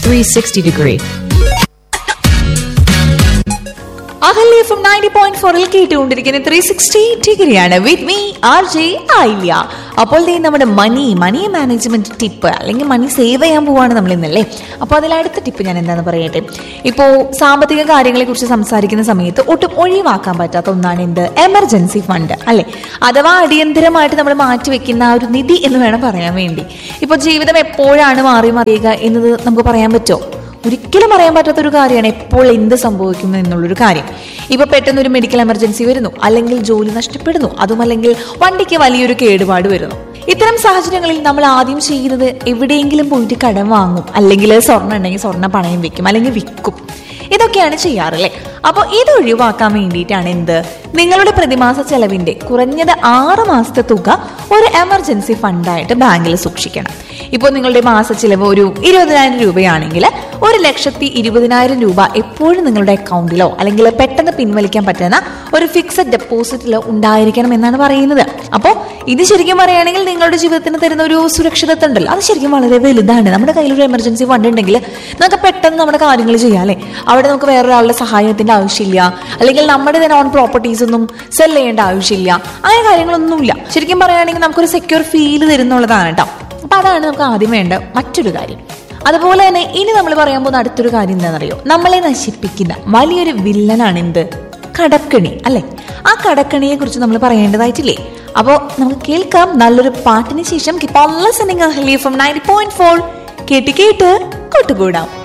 360 degree. Ahalya F M ninety point ഫോറിൽ കേട്ടുകൊണ്ടിരിക്കുന്ന three sixty ഡിഗ്രിയാണ് with me R J Ayilya അപ്പോൾ ദേ നമ്മുടെ മണി മണി മാനേജ്മെന്റ് ടിപ്പ് അല്ലെങ്കിൽ മണി സേവ് ചെയ്യാൻ പോവാണ് നമ്മൾ ഇന്നല്ലേ അപ്പോൾ അതിൽ അടുത്ത ടിപ്പ് ഞാൻ എന്താണെന്ന് പറയട്ടെ ഇപ്പോൾ സാമ്പത്തിക കാര്യങ്ങളെ കുറിച്ച് സംസാരിക്കുന്ന സമയത്ത് ഒട്ടും ഒഴിവാക്കാൻ പറ്റാത്ത ഒന്നാണ് എന്ത് എമർജൻസി ഫണ്ട് അല്ലെ അഥവാ അടിയന്തരമായിട്ട് നമ്മൾ മാറ്റിവെക്കുന്ന ആ ഒരു നിധി എന്ന് വേണം പറയാൻ വേണ്ടി ഇപ്പോൾ ജീവിതം എപ്പോഴാണ് മാറി മറിയുക എന്നത് നമുക്ക് പറയാൻ പറ്റുമോ ഒരിക്കലും അറിയാൻ പറ്റാത്ത ഒരു കാര്യമാണ് എപ്പോൾ എന്ത് സംഭവിക്കുന്നു എന്നുള്ളൊരു കാര്യം ഇപ്പൊ പെട്ടെന്ന് ഒരു മെഡിക്കൽ എമർജൻസി വരുന്നു അല്ലെങ്കിൽ ജോലി നഷ്ടപ്പെടുന്നു അതും അല്ലെങ്കിൽ വണ്ടിക്ക് വലിയൊരു കേടുപാട് വരുന്നു ഇത്തരം സാഹചര്യങ്ങളിൽ നമ്മൾ ആദ്യം ചെയ്യുന്നത് എവിടെയെങ്കിലും പോയിട്ട് കടം വാങ്ങും അല്ലെങ്കിൽ സ്വർണ്ണം ഉണ്ടെങ്കിൽ സ്വർണ്ണ പണയം വെക്കും അല്ലെങ്കിൽ വിൽക്കും ഇതൊക്കെയാണ് ചെയ്യാറല്ലേ അപ്പോൾ ഇത് ഒഴിവാക്കാൻ വേണ്ടിയിട്ടാണ് എന്ത് നിങ്ങളുടെ പ്രതിമാസ ചെലവിന്റെ കുറഞ്ഞത് ആറ് മാസത്തെ തുക ഒരു എമർജൻസി ഫണ്ടായിട്ട് ബാങ്കിൽ സൂക്ഷിക്കണം ഇപ്പോൾ നിങ്ങളുടെ മാസ ചിലവ് ഒരു ഇരുപതിനായിരം രൂപയാണെങ്കിൽ ഒരു ലക്ഷത്തി ഇരുപതിനായിരം രൂപ എപ്പോഴും നിങ്ങളുടെ അക്കൗണ്ടിലോ അല്ലെങ്കിൽ പെട്ടെന്ന് പിൻവലിക്കാൻ പറ്റുന്ന ഒരു ഫിക്സഡ് ഡെപ്പോസിറ്റിലോ ഉണ്ടായിരിക്കണം എന്നാണ് പറയുന്നത് അപ്പോൾ ഇത് ശരിക്കും പറയുകയാണെങ്കിൽ നിങ്ങളുടെ ജീവിതത്തിന് തരുന്ന ഒരു സുരക്ഷിതത്വം ഉണ്ടല്ലോ അത് ശരിക്കും വളരെ വലുതാണ് നമ്മുടെ കയ്യിൽ ഒരു എമർജൻസി ഫണ്ട് ഉണ്ടെങ്കിൽ നമുക്ക് പെട്ടെന്ന് നമ്മുടെ കാര്യങ്ങൾ ചെയ്യാം അല്ലേ അവിടെ നമുക്ക് വേറൊരാളുടെ സഹായത്തിന്റെ ആവശ്യമില്ല അല്ലെങ്കിൽ നമ്മുടെ തന്നെ ഓൺ പ്രോപ്പർട്ടീസ് ഒന്നും സെൽ ചെയ്യേണ്ട ആവശ്യമില്ല അങ്ങനെ കാര്യങ്ങളൊന്നുമില്ല ശരിക്കും പറയുകയാണെങ്കിൽ നമുക്കൊരു സെക്യൂർ ഫീൽ തരുന്നുള്ളതാണ് കേട്ടോ അപ്പൊ അതാണ് നമുക്ക് ആദ്യം വേണ്ട മറ്റൊരു കാര്യം അതുപോലെ തന്നെ ഇനി നമ്മൾ പറയാൻ പോകുന്ന അടുത്തൊരു കാര്യം എന്താണെന്നറിയോ നമ്മളെ നശിപ്പിക്കുന്ന വലിയൊരു വില്ലനാണ് എന്ത് കടക്കണി അല്ലെ ആ കടക്കണിയെ കുറിച്ച് നമ്മൾ പറയേണ്ടതായിട്ടില്ലേ അപ്പോ നമുക്ക് കേൾക്കാം നല്ലൊരു പാട്ടിന് ശേഷം ഫ്രം നയൻറ്റി പോയിന്റ് ഫോർ കേട്ട് കേട്ട് കൂട്ടുകൂടാം